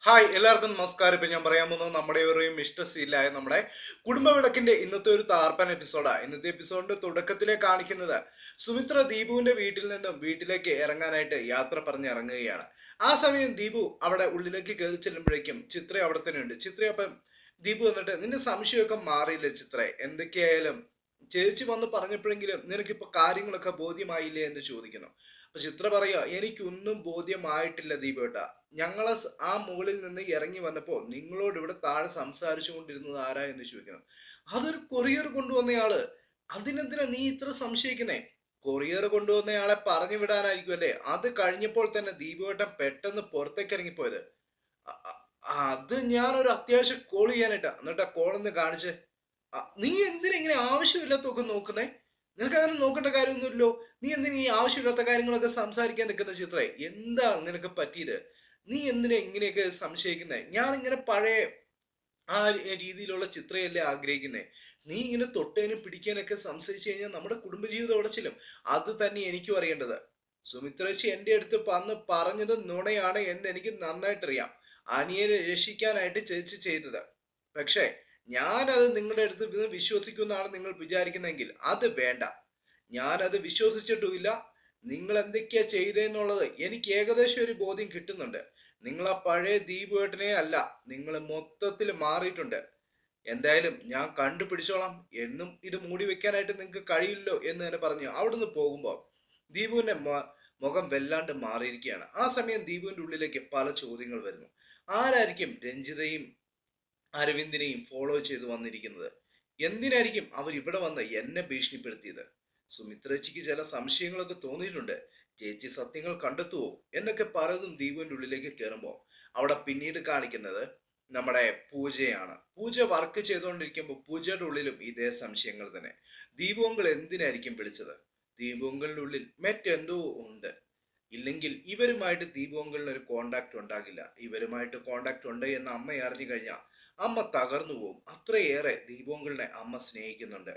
hi എല്ലാവർക്കും നമസ്കാരം ഇപ്പൊ ഞാൻ പറയാൻ പോകുന്നത് നമ്മുടെ ഒരു ഇഷ്ടശീലായ നമ്മുടെ കുടുംബ വിളക്കിന്റെ ഇന്നത്തെ ഒരു താർപ്പൻ എപ്പിസോഡാ ഇന്നത്തെ എപ്പിസോഡിന്റെ തുടക്കത്തിലെ കാണിക്കുന്നത് സുമിത്ര ദീപുവിന്റെ വീട്ടിൽ നിന്നും വീട്ടിലേക്ക് ഇറങ്ങാനായിട്ട് യാത്ര പറഞ്ഞ് ഇറങ്ങുകയാണ് ആ സമയം ദീപു അവിടെ ഉള്ളിലേക്ക് കയറി ചെല്ലുമ്പോഴേക്കും ചിത്ര അവിടെ തന്നെ ഉണ്ട് ചിത്ര അപ്പം ദീപു വന്നിട്ട് നിന്റെ സംശയമൊക്കെ മാറിയില്ലേ ചിത്ര എന്തൊക്കെയായാലും ചേച്ചി വന്ന് പറഞ്ഞപ്പോഴെങ്കിലും നിനക്കിപ്പോ കാര്യങ്ങളൊക്കെ ബോധ്യമായില്ലേ എന്ന് ചോദിക്കുന്നു അപ്പൊ ചിത്ര പറയാ എനിക്കൊന്നും ബോധ്യമായിട്ടില്ല ദീപേട്ട ഞങ്ങളെ സ് ആ മുകളിൽ നിന്ന് ഇറങ്ങി വന്നപ്പോ നിങ്ങളോട് ഇവിടെ താഴെ സംസാരിച്ചു കൊണ്ടിരുന്നത് ആരാ എന്ന് ചോദിക്കണം അതൊരു കൊറിയർ കൊണ്ടുവന്നയാള് അതിനെന്തിനാ നീ ഇത്ര സംശയിക്കുന്നേ കൊറിയർ കൊണ്ടുവന്നയാളെ പറഞ്ഞു വിടാനായിരിക്കും അല്ലേ അത് കഴിഞ്ഞപ്പോൾ തന്നെ ദീപുവേട്ടൻ പെട്ടെന്ന് പുറത്തേക്ക് ഇറങ്ങിപ്പോയത് അ- അ- അത് ഞാനൊരു അത്യാവശ്യം കോൾ ചെയ്യാനായിട്ടാ എന്നിട്ട് ആ കോളൊന്ന് കാണിച്ച് അ, നീ എന്തിനാ ഇങ്ങനെ ആവശ്യമില്ലാത്തൊക്കെ നോക്കുന്നേ നിനക്ക് അങ്ങനെ നോക്കേണ്ട കാര്യമൊന്നുമില്ലല്ലോ നീ എന്തിനാ ഈ ആവശ്യമില്ലാത്ത കാര്യങ്ങളൊക്കെ സംസാരിക്കാൻ നിൽക്കുന്ന ചിത്രേ എന്താ നിനക്ക് പറ്റിയത് നീ എന്തിനാ ഇങ്ങനെയൊക്കെ സംശയിക്കുന്നേ ഞാൻ ഇങ്ങനെ പഴയ ആ രീതിയിലുള്ള ചിത്രയല്ലേ ആഗ്രഹിക്കുന്നേ നീ ഇങ്ങനെ തൊട്ടേനും പിടിക്കാനൊക്കെ സംശയിച്ചു കഴിഞ്ഞാൽ നമ്മുടെ കുടുംബജീവിതം ഉടച്ചിലും അത് തന്നെ എനിക്കും അറിയേണ്ടത് സുമിത്രേച്ചി എൻ്റെ അടുത്ത് വന്ന് പറഞ്ഞത് നുണയാണ് എന്ന് എനിക്ക് നന്നായിട്ടറിയാം അനിയനെ രക്ഷിക്കാനായിട്ട് ചേച്ചി ചെയ്തത് പക്ഷേ ഞാനത് നിങ്ങളുടെ അടുത്ത് ഇത് വിശ്വസിക്കുമെന്നാണ് നിങ്ങൾ വിചാരിക്കുന്നതെങ്കിൽ അത് വേണ്ട ഞാനത് വിശ്വസിച്ചിട്ടുമില്ല നിങ്ങൾ എന്തൊക്കെയാ ചെയ്തതെന്നുള്ളത് എനിക്ക് ഏകദേശം ഒരു ബോധ്യം കിട്ടുന്നുണ്ട് നിങ്ങൾ ആ പഴയ ദീപുവേട്ടനെ അല്ല നിങ്ങൾ മൊത്തത്തിൽ മാറിയിട്ടുണ്ട് എന്തായാലും ഞാൻ കണ്ടുപിടിച്ചോളാം എന്നും ഇത് മൂടി വെക്കാനായിട്ട് നിങ്ങൾക്ക് കഴിയില്ലോ എന്ന് തന്നെ പറഞ്ഞു അവിടുന്ന് പോകുമ്പോൾ ദീപുവിന്റെ മ- മുഖം വല്ലാണ്ട് മാറിയിരിക്കുകയാണ് ആ സമയം ദീപുവിന്റെ ഉള്ളിലേക്ക് പല ചോദ്യങ്ങൾ വരുന്നു ആരായിരിക്കും രഞ്ജിതയും അരവിന്ദിനെയും ഫോളോ ചെയ്ത് വന്നിരിക്കുന്നത് എന്തിനായിരിക്കും അവർ ഇവിടെ വന്ന് എന്നെ ഭീഷണിപ്പെടുത്തിയത് സുമിത്രച്ചിക്ക് ചില സംശയങ്ങളൊക്കെ തോന്നിയിട്ടുണ്ട് ചേച്ചി സത്യങ്ങൾ കണ്ടെത്തുവോ എന്നൊക്കെ പലതും ദീപുവിന്റെ ഉള്ളിലേക്ക് കയറുമ്പോൾ അവിടെ പിന്നീട് കാണിക്കുന്നത് നമ്മുടെ പൂജയാണ് പൂജ വർക്ക് ചെയ്തുകൊണ്ടിരിക്കുമ്പോൾ പൂജയുടെ ഉള്ളിലും ഇതേ സംശയങ്ങൾ തന്നെ ദീപുങ്കൾ എന്തിനായിരിക്കും വിളിച്ചത് ദീപുങ്കളുടെ ഉള്ളിൽ മറ്റെന്തോ ഉണ്ട് ഇല്ലെങ്കിൽ ഇവരുമായിട്ട് ദീപുങ്കളിന് ഒരു കോണ്ടാക്ട് ഉണ്ടാകില്ല ഇവരുമായിട്ട് കോണ്ടാക്ട് ഉണ്ട് എന്ന് അമ്മ അറിഞ്ഞു കഴിഞ്ഞാൽ അമ്മ തകർന്നു പോകും അത്രയേറെ ദീപുങ്കളിനെ അമ്മ സ്നേഹിക്കുന്നുണ്ട്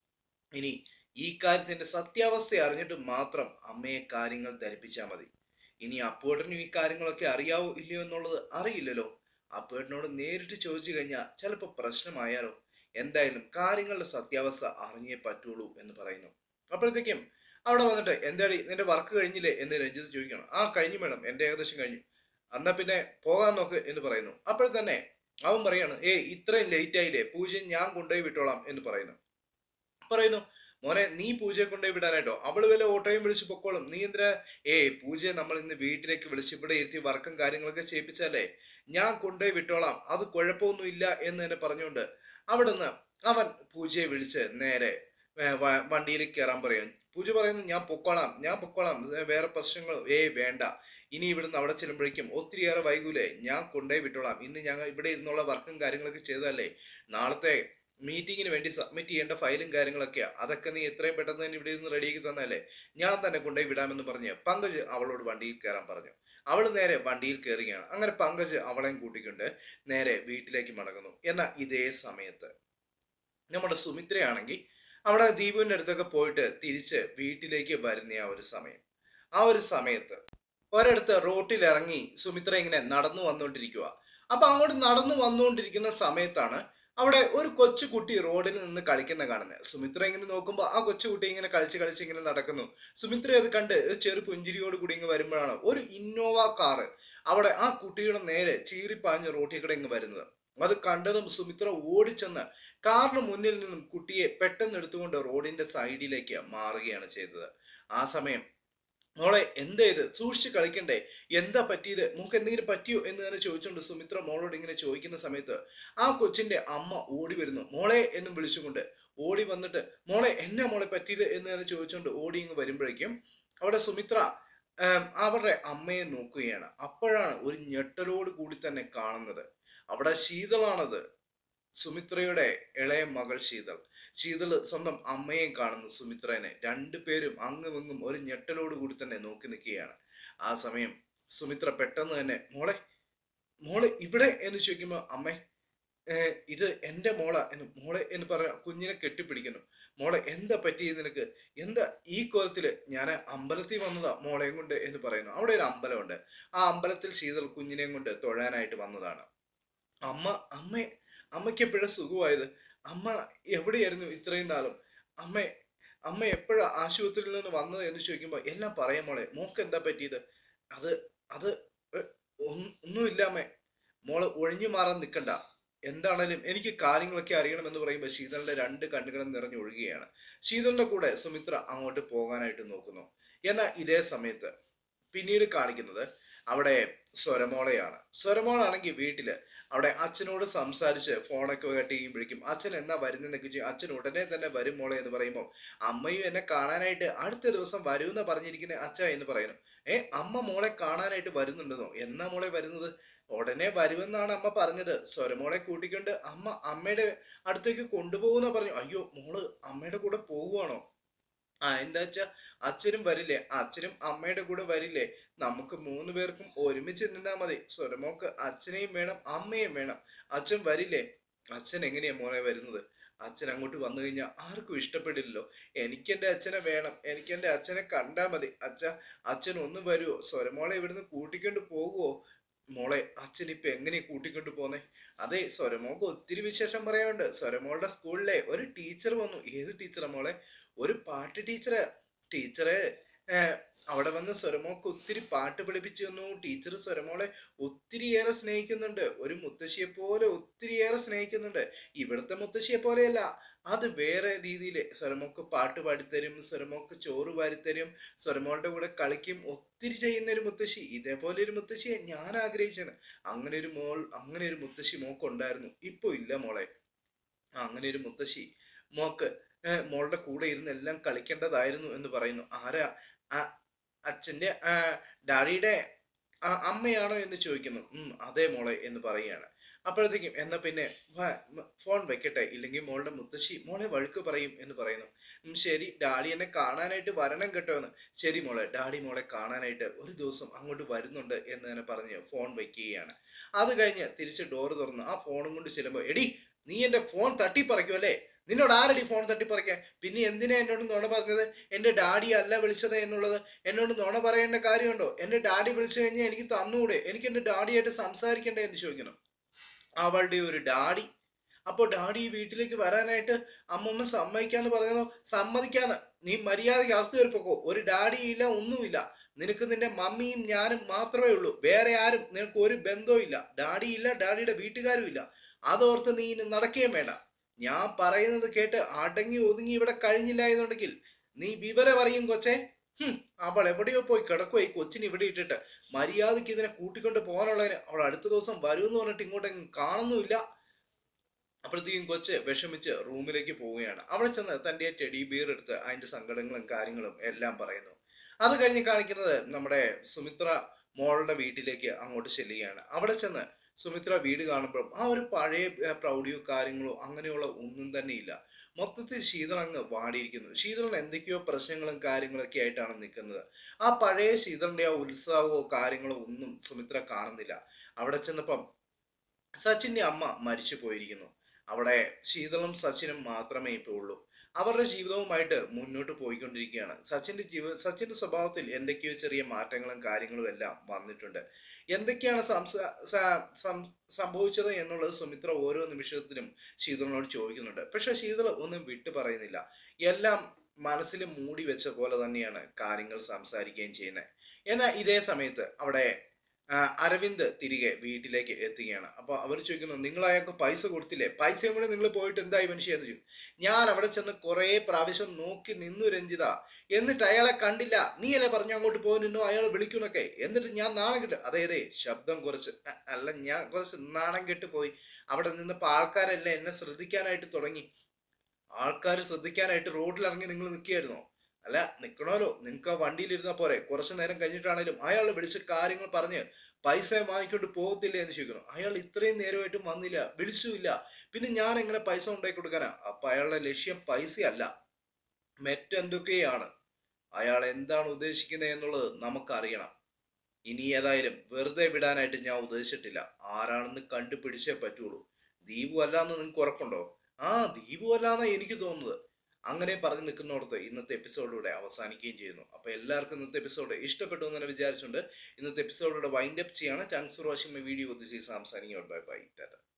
ഇനി ഈ കാര്യത്തിന്റെ സത്യാവസ്ഥ അറിഞ്ഞിട്ട് മാത്രം അമ്മയെ കാര്യങ്ങൾ ധരിപ്പിച്ചാൽ മതി ഇനി അപ്പുവേട്ടനും ഈ കാര്യങ്ങളൊക്കെ അറിയാവോ ഇല്ലയോ എന്നുള്ളത് അറിയില്ലല്ലോ അപ്പുവേട്ടനോട് നേരിട്ട് ചോദിച്ചു കഴിഞ്ഞാൽ ചിലപ്പോൾ പ്രശ്നമായാലോ എന്തായാലും കാര്യങ്ങളുടെ സത്യാവസ്ഥ അറിഞ്ഞേ പറ്റുള്ളൂ എന്ന് പറയുന്നു അപ്പോഴത്തേക്കും അവിടെ വന്നിട്ട് എന്താടി നിന്റെ വർക്ക് കഴിഞ്ഞില്ലേ എന്ന് രഞ്ജിത്ത് ചോദിക്കണം ആ കഴിഞ്ഞു മേഡം എന്റെ ഏകദേശം കഴിഞ്ഞു എന്നാ പിന്നെ പോകാൻ നോക്ക് എന്ന് പറയുന്നു അപ്പോൾ തന്നെ അവൻ പറയാണ് ഏ ഇത്രയും ലേറ്റ് ആയില്ലേ പൂജ ഞാൻ കൊണ്ടുപോയി വിട്ടോളാം എന്ന് പറയുന്നു പറയുന്നു മോനെ നീ പൂജയെ കൊണ്ടുപോയി വിടാനായിട്ടോ അവള് വല്ല ഓട്ടോയും വിളിച്ച് പൊക്കോളും നീ എന്തിനാ ഏ പൂജയെ നമ്മൾ ഇന്ന് വീട്ടിലേക്ക് വിളിച്ച് ഇവിടെ ഇരുത്തി വർക്കും കാര്യങ്ങളൊക്കെ ചെയ്യിപ്പിച്ചാലേ ഞാൻ കൊണ്ടുപോയി വിട്ടോളാം അത് കുഴപ്പമൊന്നും ഇല്ല എന്ന് തന്നെ പറഞ്ഞുകൊണ്ട് അവിടുന്ന് അവൻ പൂജയെ വിളിച്ച് നേരെ ഏ, വ- വണ്ടിയിൽ കയറാൻ പറയും പൂജ പറയുന്നു ഞാൻ പൊക്കോളാം ഞാൻ പൊക്കോളാം ഏ, വേറെ പ്രശ്നങ്ങൾ ഏ വേണ്ട ഇനി ഇവിടുന്ന് അവിടെ ചെല്ലുമ്പോഴേക്കും ഒത്തിരിയേറെ വൈകൂലേ ഞാൻ കൊണ്ടുപോയി വിട്ടോളാം ഇന്ന് ഞങ്ങൾ ഇവിടെ ഇരുന്നുള്ള വർക്കും കാര്യങ്ങളൊക്കെ ചെയ്തതല്ലേ നാളത്തെ മീറ്റിങ്ങിന് വേണ്ടി സബ്മിറ്റ് ചെയ്യേണ്ട ഫയലും കാര്യങ്ങളൊക്കെയാ അതൊക്കെ നീ എത്രയും പെട്ടെന്ന് തന്നെ ഇവിടെ ഇരുന്ന് റെഡിയാക്കി തന്നല്ലേ ഞാൻ തന്നെ കൊണ്ടുപോയി വിടാമെന്ന് പറഞ്ഞ് പങ്കജ് അവളോട് വണ്ടിയിൽ കയറാൻ പറഞ്ഞു അവൾ നേരെ വണ്ടിയിൽ കയറുകയാണ് അങ്ങനെ പങ്കജ് അവളെയും കൂട്ടിക്കൊണ്ട് നേരെ വീട്ടിലേക്ക് മടങ്ങുന്നു എന്നാൽ ഇതേ സമയത്ത് നമ്മുടെ സുമിത്രയാണെങ്കിൽ അവിടെ ദീപുവിന്റെ അടുത്തൊക്കെ പോയിട്ട് തിരിച്ച് വീട്ടിലേക്ക് വരുന്ന ആ ഒരു സമയം ആ ഒരു സമയത്ത് ഒരിടത്ത് റോട്ടിൽ ഇറങ്ങി സുമിത്ര ഇങ്ങനെ നടന്നു വന്നുകൊണ്ടിരിക്കുക അപ്പൊ അങ്ങോട്ട് നടന്നു വന്നുകൊണ്ടിരിക്കുന്ന സമയത്താണ് അവിടെ ഒരു കൊച്ചു കുട്ടി റോഡിൽ നിന്ന് കളിക്കുന്ന കാണുന്നത് സുമിത്ര ഇങ്ങനെ നോക്കുമ്പോൾ ആ കൊച്ചു കുട്ടി ഇങ്ങനെ കളിച്ച് കളിച്ച് ഇങ്ങനെ നടക്കുന്നു സുമിത്ര അത് കണ്ട് ഒരു ചെറു പുഞ്ചിരിയോട് കൂടി ഇങ്ങ് വരുമ്പോഴാണ് ഒരു ഇന്നോവ കാറ് അവിടെ ആ കുട്ടിയുടെ നേരെ ചീറിപ്പാഞ്ഞ് റോട്ടിൽ കൂടെ ഇങ്ങ് വരുന്നത് അത് കണ്ടതും സുമിത്ര ഓടിച്ചെന്ന് കാറിന് മുന്നിൽ നിന്നും കുട്ടിയെ പെട്ടെന്ന് എടുത്തുകൊണ്ട് റോഡിന്റെ സൈഡിലേക്ക് മാറുകയാണ് ചെയ്തത് ആ സമയം മോളെ എന്താ ഇത് സൂക്ഷിച്ച് കളിക്കണ്ടേ എന്താ പറ്റിയത് മോക്ക് എന്തെങ്കിലും പറ്റിയോ എന്ന് തന്നെ ചോദിച്ചുകൊണ്ട് സുമിത്ര മോളോട് ഇങ്ങനെ ചോദിക്കുന്ന സമയത്ത് ആ കൊച്ചിന്റെ അമ്മ ഓടി വരുന്നു മോളെ എന്നും വിളിച്ചുകൊണ്ട് ഓടി വന്നിട്ട് മോളെ എന്നാ മോളെ പറ്റിയത് എന്ന് തന്നെ ചോദിച്ചുകൊണ്ട് ഓടി ഇങ്ങ് വരുമ്പോഴേക്കും അവിടെ സുമിത്ര ആം, അവരുടെ അമ്മയെ നോക്കുകയാണ് അപ്പോഴാണ് ഒരു ഞെട്ടലോട് കൂടി തന്നെ കാണുന്നത് അവിടെ ശീതളാണത് സുമിത്രയുടെ ഇളയ മകൾ ശീതൾ ശീതൾ സ്വന്തം അമ്മയെ കാണുന്നു സുമിത്രനെ രണ്ടുപേരും അങ്ങും ഇങ്ങും ഒരു ഞെട്ടലോട് കൂടി തന്നെ നോക്കി നിൽക്കുകയാണ് ആ സമയം സുമിത്ര പെട്ടെന്ന് തന്നെ മോളെ മോളെ ഇവിടെ എന്ന് ചോദിക്കുമ്പോൾ അമ്മേ "ഏ, ഇത് എൻ്റെ മോള എന്ന് മോളെ എന്ന് പറഞ്ഞ കുഞ്ഞിനെ കെട്ടിപ്പിടിക്കുന്നു മോളെ എന്താ പറ്റിയത് നിനക്ക് എന്താ ഈ കോലത്തില് ഞാൻ അമ്പലത്തിൽ വന്നതാ മോളെയും കൊണ്ട് എന്ന് പറയുന്നു അവിടെ ഒരു അമ്പലമുണ്ട് ആ അമ്പലത്തിൽ ശീതൾ കുഞ്ഞിനെയും കൊണ്ട് തൊഴാനായിട്ട് വന്നതാണ് അമ്മ അമ്മ അമ്മയ്ക്ക് എപ്പോഴാ സുഖമായത് അമ്മ എവിടെയായിരുന്നു ഇത്രയും നാളും അമ്മ അമ്മ എപ്പോഴാ ആശുപത്രിയിൽ നിന്ന് വന്നത് എന്ന് ചോദിക്കുമ്പോൾ എല്ലാം പറയാം മോളെ മോക്ക് എന്താ പറ്റിയത് അത് അത് എ, ഒന്നും ഒന്നുമില്ല അമ്മേ മോള് ഒഴിഞ്ഞു മാറാൻ നിൽക്കണ്ട എന്താണേലും എനിക്ക് കാര്യങ്ങളൊക്കെ അറിയണമെന്ന് പറയുമ്പോൾ ശീതളിന്റെ രണ്ട് കണ്ണുകളും നിറഞ്ഞൊഴുകുകയാണ് ശീതളിന്റെ കൂടെ സുമിത്ര അങ്ങോട്ട് പോകാനായിട്ട് നോക്കുന്നു എന്നാൽ ഇതേ സമയത്ത് പിന്നീട് കാണിക്കുന്നത് അവിടെ സ്വരമോളയാണ് സ്വരമോളാണെങ്കിൽ വീട്ടില് അവിടെ അച്ഛനോട് സംസാരിച്ച് ഫോണൊക്കെ കെട്ടിയുമ്പോഴേക്കും അച്ഛൻ എന്നാ വരുന്നതെന്നൊക്കെ ചോദിച്ചു അച്ഛൻ ഉടനെ തന്നെ വരും മോളെ എന്ന് പറയുമ്പോൾ അമ്മയും എന്നെ കാണാനായിട്ട് അടുത്ത ദിവസം വരുമെന്ന് പറഞ്ഞിരിക്കുന്ന അച്ഛ എന്ന് പറയുന്നു ഏ അമ്മ മോളെ കാണാനായിട്ട് വരുന്നുണ്ടെന്നോ എന്നാ മോളെ വരുന്നത് ഉടനെ വരുമെന്നാണ് അമ്മ പറഞ്ഞത് സ്വരമോളെ കൂട്ടിക്കൊണ്ട് അമ്മ അമ്മയുടെ അടുത്തേക്ക് കൊണ്ടുപോകുന്ന പറഞ്ഞു അയ്യോ മോള് അമ്മയുടെ കൂടെ പോകുവാണോ ആ എന്താ വെച്ചാ അച്ഛനും വരില്ലേ അച്ഛനും അമ്മയുടെ കൂടെ വരില്ലേ നമുക്ക് മൂന്ന് പേർക്കും ഒരുമിച്ച് നിന്നാ മതി സ്വരമോക്ക് അച്ഛനെയും വേണം അമ്മയും വേണം അച്ഛൻ വരില്ലേ അച്ഛൻ എങ്ങനെയാ മോനെ വരുന്നത് അച്ഛൻ അങ്ങോട്ട് വന്നു കഴിഞ്ഞാൽ ആർക്കും ഇഷ്ടപ്പെടില്ലല്ലോ എനിക്ക് എൻ്റെ അച്ഛനെ വേണം എനിക്ക് എൻ്റെ അച്ഛനെ കണ്ടാ മതി അച്ഛ അച്ഛൻ ഒന്ന് വരുമോ സ്വരമോളെ ഇവിടുന്ന് കൂട്ടിക്കൊണ്ട് പോകുവോ മോളെ അച്ഛൻ ഇപ്പൊ എങ്ങനെയാ കൂട്ടിക്കൊണ്ട് പോന്നെ അതെ സ്വരമോക്ക് ഒത്തിരി വിശേഷം പറയാനുണ്ട് സ്വരമോളുടെ സ്കൂളിലെ ഒരു ടീച്ചർ വന്നു ഏത് ടീച്ചറാ മോളെ ഒരു പാട്ട് ടീച്ചറ് ടീച്ചറെ ഏഹ്, അവിടെ വന്ന് സ്വരമോക്ക് ഒത്തിരി പാട്ട് പഠിപ്പിച്ചു തന്നു ടീച്ചർ സ്വരമോളെ ഒത്തിരിയേറെ സ്നേഹിക്കുന്നുണ്ട് ഒരു മുത്തശ്ശിയെ പോലെ ഒത്തിരിയേറെ സ്നേഹിക്കുന്നുണ്ട് ഇവിടുത്തെ മുത്തശ്ശിയെ പോലെയല്ല അത് വേറെ രീതിയിൽ സ്വരമോക്ക് പാട്ട് പാടിത്തരും സ്വരമോക്ക് ചോറ് വാരിത്തരും സ്വരമോളുടെ കൂടെ കളിക്കും ഒത്തിരി ചെയ്യുന്ന ഒരു മുത്തശ്ശി ഇതേപോലെ ഒരു മുത്തശ്ശിയെ ഞാൻ ആഗ്രഹിച്ചാണ് അങ്ങനെ ഒരു മോൾ അങ്ങനെ ഒരു മുത്തശ്ശി മോക്കുണ്ടായിരുന്നു ഇപ്പൊ ഇല്ല മോളെ അങ്ങനെ ഒരു മുത്തശ്ശി മോക്ക് ഏഹ്, മോളുടെ കൂടെ ഇരുന്ന് എല്ലാം കളിക്കേണ്ടതായിരുന്നു എന്ന് പറയുന്നു ആരാ ആ- അച്ഛന്റെ ആ, ഡാഡിയുടെ ആ, അമ്മയാണോ എന്ന് ചോദിക്കുന്നു ഉം അതെ മോളെ എന്ന് പറയുകയാണ് അപ്പോഴത്തേക്കും എന്നാ പിന്നെ വാ, മ- ഫോൺ വെക്കട്ടെ ഇല്ലെങ്കിൽ മോളുടെ മുത്തശ്ശി മോളെ വഴുക്ക് പറയും എന്ന് പറയുന്നു ഉം, ശരി ഡാഡി എന്നെ കാണാനായിട്ട് വരണം കേട്ടോ എന്ന് ശരി മോളെ ഡാഡി മോളെ കാണാനായിട്ട് ഒരു ദിവസം അങ്ങോട്ട് വരുന്നുണ്ട് എന്ന് തന്നെ പറഞ്ഞ് ഫോൺ വെക്കുകയാണ് അത് കഴിഞ്ഞ് തിരിച്ച് ഡോറ് തുറന്ന് ആ ഫോണും കൊണ്ട് ചെല്ലുമ്പോൾ എടി നീ എന്റെ ഫോൺ തട്ടിപ്പറിക്കും അല്ലേ നിന്നോട് ആരടി ഫോൺ തട്ടിപ്പറിക്കാൻ പിന്നെ എന്തിനാ എന്നോട് നുണ പറഞ്ഞത് എന്റെ ഡാഡി അല്ല വിളിച്ചത് എന്നുള്ളത് എന്നോട് നുണ പറയേണ്ട കാര്യമുണ്ടോ എന്റെ ഡാഡി വിളിച്ചു കഴിഞ്ഞാൽ എനിക്ക് തന്നുകൂടെ എനിക്ക് എന്റെ ഡാഡിയായിട്ട് സംസാരിക്കണ്ടേ എന്ന് ചോദിക്കണം അവളുടെ ഒരു ഡാഡി അപ്പോൾ ഡാഡി ഈ വീട്ടിലേക്ക് വരാനായിട്ട് അമ്മമ്മ സമ്മതിക്കാന്ന് പറയുന്നു സമ്മതിക്കാന്ന് നീ മര്യാദയ്ക്ക് അകത്ത് കയറിപ്പോക്കോ ഒരു ഡാഡിയും ഇല്ല ഒന്നുമില്ല നിനക്ക് നിന്റെ മമ്മിയും ഞാനും മാത്രമേ ഉള്ളൂ വേറെ ആരും നിനക്ക് ഒരു ബന്ധവും ഇല്ല ഡാഡി ഇല്ല ഡാഡിയുടെ വീട്ടുകാരും ഇല്ല അതോർത്ത് നീ ഇനി നടക്കുകയും വേണ്ട ഞാൻ പറയുന്നത് കേട്ട് അടങ്ങി ഒതുങ്ങി ഇവിടെ കഴിഞ്ഞില്ല എന്നുണ്ടെങ്കിൽ നീ വിവരം അറിയും കൊച്ചേ ഹും, അവൾ എവിടെയോ പോയി കിടക്കുവോ ഈ കൊച്ചിനെ ഇവിടെ ഇട്ടിട്ട് മര്യാദയ്ക്ക് ഇതിനെ കൂട്ടിക്കൊണ്ട് പോകാനുള്ളതിന് അവൾ അടുത്ത ദിവസം വരുമെന്ന് പറഞ്ഞിട്ട് ഇങ്ങോട്ടെങ്കിലും കാണുന്നുമില്ല അപ്പോഴത്തേക്കും കൊച്ച് വിഷമിച്ച് റൂമിലേക്ക് പോവുകയാണ് അവിടെ ചെന്ന് തന്റെ ടെഡി ബിയർ എടുത്ത് അതിന്റെ സങ്കടങ്ങളും കാര്യങ്ങളും എല്ലാം പറയുന്നു അത് കഴിഞ്ഞ് കാണിക്കുന്നത് നമ്മുടെ സുമിത്ര മോളുടെ വീട്ടിലേക്ക് അങ്ങോട്ട് ചെല്ലുകയാണ് അവിടെ ചെന്ന് സുമിത്ര വീട് കാണുമ്പോഴും ആ ഒരു പഴയ ഏർ, പ്രൗഢിയോ കാര്യങ്ങളോ അങ്ങനെയുള്ള ഒന്നും തന്നെ ഇല്ല മൊത്തത്തിൽ ശീതൾ അങ്ങ് വാടിയിരിക്കുന്നു ശീതളിന് എന്തൊക്കെയോ പ്രശ്നങ്ങളും കാര്യങ്ങളൊക്കെ ആയിട്ടാണ് നിൽക്കുന്നത് ആ പഴയ ശീതളിന്റെ ആ ഉത്സാഹമോ കാര്യങ്ങളോ ഒന്നും സുമിത്ര കാണുന്നില്ല അവിടെ ചെന്നപ്പം സച്ചിന്റെ അമ്മ മരിച്ചു പോയിരിക്കുന്നു അവിടെ ശീതളും സച്ചിനും മാത്രമേ ഇപ്പോൾ ഉള്ളൂ അവരുടെ ജീവിതവുമായിട്ട് മുന്നോട്ട് പോയിക്കൊണ്ടിരിക്കുകയാണ് സച്ചിന്റെ ജീവ സച്ചിന്റെ സ്വഭാവത്തിൽ എന്തൊക്കെയോ ചെറിയ മാറ്റങ്ങളും കാര്യങ്ങളും എല്ലാം വന്നിട്ടുണ്ട് എന്തൊക്കെയാണ് സംസ- സ- സം- സംഭവിച്ചത് എന്നുള്ളത് സുമിത്ര ഓരോ നിമിഷത്തിലും ശീതളിനോട് ചോദിക്കുന്നുണ്ട് പക്ഷെ ശീതൾ ഒന്നും വിട്ടു പറയുന്നില്ല എല്ലാം മനസ്സിൽ മൂടി വെച്ച പോലെ തന്നെയാണ് കാര്യങ്ങൾ സംസാരിക്കുകയും ചെയ്യുന്നത് എന്നാൽ ഇതേ സമയത്ത് അവിടെ ആ, അരവിന്ദ് തിരികെ വീട്ടിലേക്ക് എത്തുകയാണ് അപ്പൊ അവർ ചോദിക്കുന്നു നിങ്ങൾ അയാൾക്ക് പൈസ കൊടുത്തില്ലേ പൈസയും കൂടെ നിങ്ങൾ പോയിട്ട് എന്തായി മനുഷ്യ എന്ന് ചോദിക്കും ഞാൻ അവിടെ ചെന്ന് കുറെ പ്രാവശ്യം നോക്കി നിന്നു രഞ്ജിത എന്നിട്ട് അയാളെ കണ്ടില്ല നീ അല്ലേ പറഞ്ഞു അങ്ങോട്ട് പോയി നിന്നു അയാൾ വിളിക്കുന്നൊക്കെ എന്നിട്ട് ഞാൻ നാണം കെട്ട് അതെ അതെ ശബ്ദം കുറച്ച് അ- അല്ല ഞാൻ കുറച്ച് നാണം കെട്ട് പോയി അവിടെ നിന്നപ്പോൾ ആൾക്കാരെല്ലാം എന്നെ ശ്രദ്ധിക്കാനായിട്ട് തുടങ്ങി ആൾക്കാർ ശ്രദ്ധിക്കാനായിട്ട് റോഡിൽ ഇറങ്ങി നിങ്ങൾ നിൽക്കുകയായിരുന്നോ അല്ല നിൽക്കണമല്ലോ നിങ്ങൾക്ക് ആ വണ്ടിയിലിരുന്ന പോരെ കുറച്ചു നേരം കഴിഞ്ഞിട്ടാണേലും അയാൾ വിളിച്ച് കാര്യങ്ങൾ പറഞ്ഞ് പൈസ വാങ്ങിക്കൊണ്ട് പോകത്തില്ല എന്ന് ചോദിക്കണം അയാൾ ഇത്രയും നേരമായിട്ടും വന്നില്ല വിളിച്ചുമില്ല പിന്നെ ഞാൻ എങ്ങനെ പൈസ ഉണ്ടാക്കി കൊടുക്കാനാ അപ്പൊ അയാളുടെ ലക്ഷ്യം പൈസയല്ല മറ്റെന്തൊക്കെയാണ് അയാൾ എന്താണ് ഉദ്ദേശിക്കുന്നത് എന്നുള്ളത് നമുക്കറിയണം ഇനി ഏതായാലും വെറുതെ വിടാനായിട്ട് ഞാൻ ഉദ്ദേശിച്ചിട്ടില്ല ആരാണെന്ന് കണ്ടുപിടിച്ചേ പറ്റുള്ളൂ ദീപു അല്ലാന്ന് നിങ്ങൾക്ക് ഉറപ്പുണ്ടോ ആ ദീപു അല്ലാന്നാ എനിക്ക് തോന്നുന്നത് അങ്ങനെ പറഞ്ഞു നിൽക്കുന്നിടത്ത് ഇന്നത്തെ എപ്പിസോഡിലൂടെ അവസാനിക്കുകയും ചെയ്യുന്നു അപ്പോൾ എല്ലാവർക്കും ഇന്നത്തെ എപ്പിസോഡ് ഇഷ്ടപ്പെട്ടു എന്ന് തന്നെ വിചാരിച്ചുകൊണ്ട് ഇന്നത്തെ എപ്പിസോഡിലൂടെ വൈൻഡ് അപ്പ് ചെയ്യാണ് thanks for watching my video this is സാംസാനിങ് ബൈ ബൈ ടാറ്റ